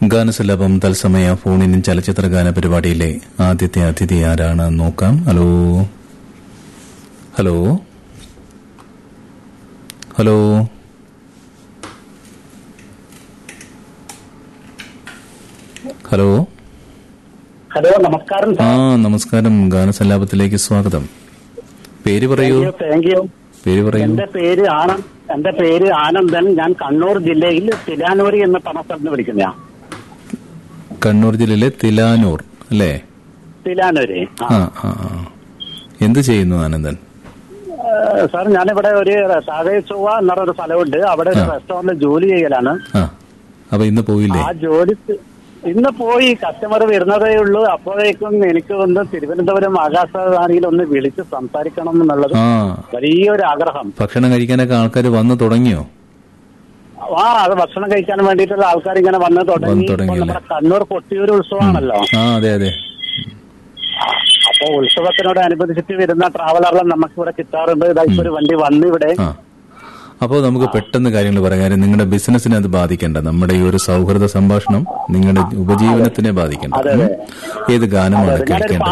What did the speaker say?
ഗാനസുലഭം തത്സമയ ഫോണിനും ചലച്ചിത്ര ഗാന പരിപാടിയിലെ ആദ്യത്തെ അതിഥി ആരാണ് നോക്കാം hello hello hello hello hello നമസ്കാരം ആ നമസ്കാരം ഗാനസല്ലാപത്തിലേക്ക് സ്വാഗതം പേര് പറയൂ താങ്ക് യു പേര് പറയൂ എന്റെ പേര് ആനന്ദ് എന്റെ പേര് ആനന്ദൻ ഞാൻ കണ്ണൂർ ജില്ലയിൽ തിലാനൂരി എന്ന പറഞ്ഞ സ്ഥലത്ത് വിളിക്കുന്ന കണ്ണൂർ ജില്ലയിലെ തിലാനൂർ അല്ലേ തിലാനൂര് ആ. ആ ആ ആ. എന്ത് ചെയ്യുന്നു ആനന്ദൻ ഏഹ് സാർ ഞാനിവിടെ ഒരു താഴെ ചൊവ്വ എന്ന് പറഞ്ഞൊരു സ്ഥലമുണ്ട് അവിടെ ഒരു ആ. റെസ്റ്റോറന്റിൽ ജോലി ചെയ്യലാണ് ആ അപ്പൊ ഇന്ന് പോയില്ലേ ആ ജോലി ഇന്ന് പോയി കസ്റ്റമർ വരുന്നതേ ഉള്ളൂ അപ്പോഴേക്കും എനിക്ക് ഒന്ന് തിരുവനന്തപുരം ആകാശവാണിയിൽ ഒന്ന് വിളിച്ച് സംസാരിക്കണം എന്നുള്ളത് ആ വലിയൊരു ആഗ്രഹം ഭക്ഷണം കഴിക്കാനൊക്കെ ആൾക്കാർ വന്നു തുടങ്ങിയോ ആ അത് ഭക്ഷണം കഴിക്കാൻ വേണ്ടിയിട്ടുള്ള ആൾക്കാർ ഇങ്ങനെ വന്ന് തുടങ്ങി വന്ന് ഇപ്പൊ തുടങ്ങിയല്ലേ? നമ്മുടെ കണ്ണൂർ കൊട്ടിയൂർ ഉത്സവമാണല്ലോ ആ അതെ അതെ അപ്പൊ ഉത്സവത്തിനോട് അനുബന്ധിച്ചിട്ട് വരുന്ന ട്രാവലറെല്ലാം നമുക്ക് ഇവിടെ കിട്ടാറുണ്ട് ഇതാ ഇപ്പൊ ഒരു വണ്ടി വന്നു ഇവിടെ ആ അപ്പോൾ നമുക്ക് പെട്ടെന്ന് കാര്യങ്ങൾ പറയാം കാര്യം നിങ്ങളുടെ ബിസിനസിനെ അത് ബാധിക്കണ്ട നമ്മുടെ ഈ ഒരു സൗഹൃദ സംഭാഷണം നിങ്ങളുടെ ഉപജീവനത്തിനെ ബാധിക്കണ്ട അതെ, അതെ. ഉം. ഏത് ഗാനമാണ് ഞാനൊരു കേൾക്കേണ്ടത്